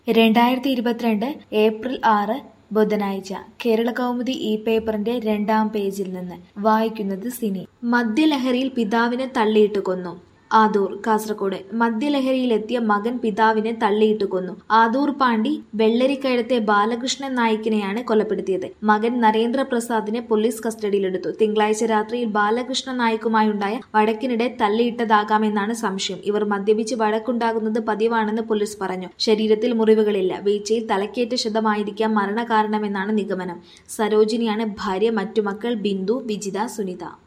രണ്ടായിരത്തി ഇരുപത്തിരണ്ട് ഏപ്രിൽ ആറ് ബുധനാഴ്ച കേരള കൗമുദി ഈ പേപ്പറിന്റെ രണ്ടാം പേജിൽ നിന്ന് വായിക്കുന്നത് സിനി മദ്യലഹരിയിൽ പിതാവിനെ തള്ളിയിട്ട് കൊന്നു ആദൂർ കാസർഗോഡ് മദ്യലഹരിയിലെത്തിയ മകൻ പിതാവിനെ തള്ളിയിട്ട് കൊന്നു ആദൂർ പാണ്ടി വെള്ളരിക്കഴത്തെ ബാലകൃഷ്ണൻ നായിക്കിനെയാണ് കൊലപ്പെടുത്തിയത് മകൻ നരേന്ദ്രപ്രസാദിനെ പോലീസ് കസ്റ്റഡിയിലെടുത്തു തിങ്കളാഴ്ച രാത്രിയിൽ ബാലകൃഷ്ണ നായിക്കുമായുണ്ടായ വഴക്കിനിടെ തള്ളിയിട്ടതാകാമെന്നാണ് സംശയം ഇവർ മദ്യപിച്ച് വഴക്കുണ്ടാകുന്നത് പതിവാണെന്ന് പോലീസ് പറഞ്ഞു ശരീരത്തിൽ മുറിവുകളില്ല വീഴ്ചയിൽ തലക്കേറ്റ ശതമായിരിക്കാം മരണകാരണമെന്നാണ് നിഗമനം സരോജിനിയാണ് ഭാര്യ മറ്റു മക്കൾ ബിന്ദു വിജിത സുനിത